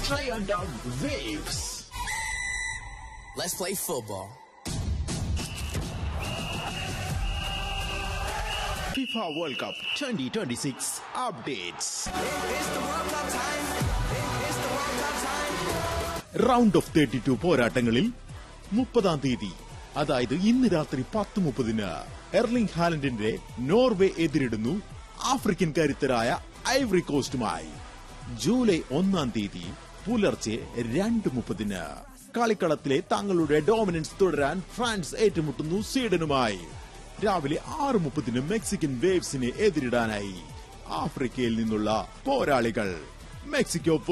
Triandon Waves. Let's play football. FIFA World Cup 2026 updates. Round of thirty two പോരാട്ടങ്ങളിൽ മുപ്പതാം തീയതി അതായത് ഇന്ന് രാത്രി പത്ത് മുപ്പതിന് എർലിംഗ് ഹാലൻഡിന്റെ നോർവേ എതിരിടുന്നു ആഫ്രിക്കൻ കരുത്തരായ ഐവറി കോസ്റ്റുമായി ജൂലൈ ഒന്നാം തീയതി പുലർച്ചെ രണ്ട് മുപ്പതിന് കളിക്കളത്തിലെ തങ്ങളുടെ ഡോമിനൻസ് തുടരാൻ ഫ്രാൻസ് ഏറ്റുമുട്ടുന്നു സ്വീഡനുമായി രാവിലെ ആറ് മുപ്പതിന് മെക്സിക്കൻ വേവ്സിനെ എതിരിടാനായി ആഫ്രിക്കയിൽ നിന്നുള്ള പോരാളികൾ മെക്സിക്കോ